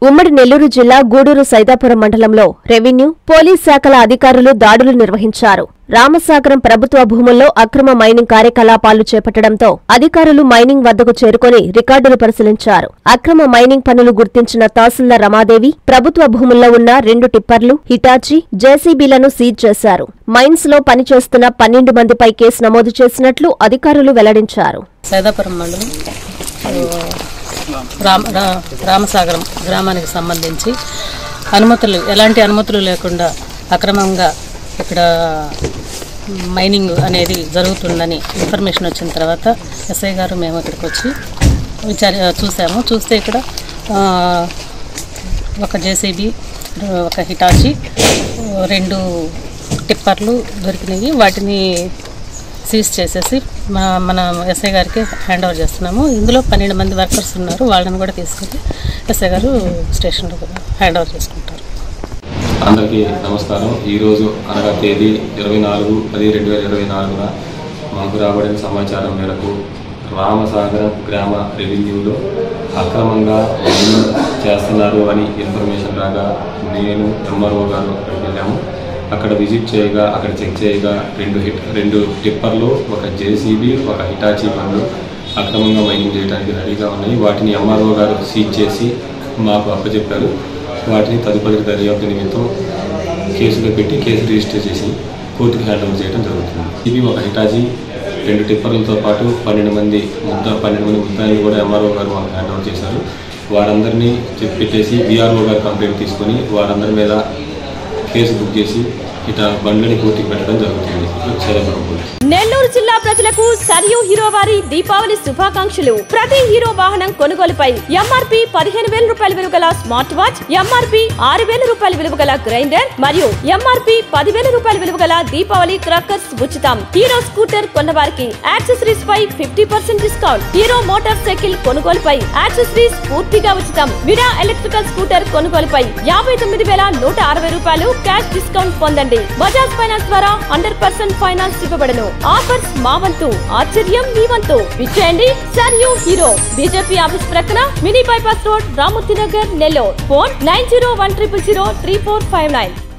ఉమ్మడి నెల్లూరు జిల్లా గూడూరు సైదాపురం మండలంలో రెవెన్యూ పోలీస్ శాఖల అధికారులు దాడులు నిర్వహించారు రామసాగరం ప్రభుత్వ భూముల్లో అక్రమ మైనింగ్ కార్యకలాపాలు చేపట్టడంతో అధికారులు మైనింగ్ వద్దకు చేరుకొని రికార్డులు పరిశీలించారు అక్రమ మైనింగ్ పనులు గుర్తించిన తహసీల్దార్ రమాదేవి ప్రభుత్వ భూముల్లో ఉన్న రెండు టిప్పర్లు హిటాచి జేసీబీలను సీజ్ చేశారు మైన్స్ లో పనిచేస్తున్న పన్నెండు మందిపై కేసు నమోదు చేసినట్లు అధికారులు వెల్లడించారు సైదాపురం మండలం ఆ, రామ రా- రామసాగరం గ్రామానికి సంబంధించి అనుమతులు ఎలాంటి అనుమతులు లేకుండా అక్రమంగా ఇక్కడ మైనింగ్ అనేది జరుగుతుందని ఇన్ఫర్మేషన్ వచ్చిన తర్వాత ఎస్ఐ గారు మేము ఇక్కడికి వచ్చి విచారి చూసాము చూస్తే ఇక్కడ ఆ, ఒక జేసీబీ ఒక హిటాచి రెండు టిప్పర్లు దొరికినాయి వాటిని సీజ్ చేసేసి మా మన ఎస్ఐ గారికి హ్యాండ్ ఓవర్ చేస్తున్నాము ఇందులో పన్నెండు మంది వర్కర్స్ ఉన్నారు వాళ్ళని కూడా తీసుకెళ్ళి ఎస్ఐ గారు స్టేషన్లో కూడా హ్యాండ్ ఓవర్ చేసుకుంటారు అందరికీ నమస్కారం ఈరోజు అనగా తేదీ ఇరవై నాలుగు పది రెండు వేల ఇరవై నాలుగున మాకు రాబడిన సమాచారం మేరకు రామసాగరం గ్రామ రెవెన్యూలో అక్రమంగా మైనింగ్ చేస్తున్నారు అని ఇన్ఫర్మేషన్ రాగా నేను ఎంఆర్ఓ గారు అక్కడికి వెళ్ళాము అక్కడ విజిట్ చేయగా అక్కడ చెక్ చేయగా రెండు హిట్ రెండు టిప్పర్లు ఒక జేసీబీ ఒక హిటాచీ బండ్లు అక్రమంగా మైనింగ్ చేయడానికి రెడీగా ఉన్నాయి వాటిని ఎంఆర్ఓ గారు సీజ్ చేసి మాకు అప్పచెప్పారు వాటిని తదుపరి దర్యాప్తు నిమిత్తం కేసులో పెట్టి కేసు రిజిస్టర్ చేసి కోర్టుకు హ్యాండ్ ఓవర్ చేయడం జరుగుతుంది ఇది ఒక హిటాజీ రెండు టిప్పర్లతో పాటు పన్నెండు మంది ముద్ద పన్నెండు మంది ముద్దాయిలు కూడా ఎంఆర్ఓ గారు మాకు హ్యాండ్ ఓవర్ చేశారు వారందరినీ చెప్పి పెట్టేసి బీఆర్ఓ గారు కంప్లైంట్ తీసుకొని వారందరి మీద కేసు బుక్ చేసి ఇట్లా బండ్లని కోర్టుకు పెట్టడం జరుగుతుంది సైదాపురం పోలీస్ నెల్లూరు జిల్లా ప్రజలకు సరియు హీరో వారి దీపావళి శుభాకాంక్షలు ప్రతి హీరో వాహనం కొనుగోలుపై ఎంఆర్పి పదిహేను వేల రూపాయల విలువ గల స్మార్ట్ వాచ్ ఎంఆర్పి ఆరు వేల రూపాయల విలువ గల గ్రైండర్ మరియు ఎంఆర్పి పదివేల రూపాయల విలువ గల దీపావళి క్రాకర్స్ ఉచితం హీరో స్కూటర్ కొన్నవారికి యాక్సెసరీస్ పై fifty percent discount Hero motorcycle కొనుగోలుపై యాక్సెసరీస్ పూర్తిగా ఉచితం విడా ఎలక్ట్రికల్ స్కూటర్ కొనుగోలుపై యాభై తొమ్మిది వేల నూట అరవై రూపాయలు క్యాష్ డిస్కౌంట్ పొందండి బజాజ్ ఫైనాన్స్ ద్వారా హండ్రెడ్ పర్సెంట్ ఫైనాన్స్ ఇవ్వబడను ఆఫర్స్ మా వంతు ఆశ్చర్యం మీ వంతు విచ్చేయండి సర్ యూ హీరో బీజేపీ ఆఫీస్ ప్రక్కన mini bypass road Ramurthy Nagar Nellore phone nine zero one triple zero three four five nine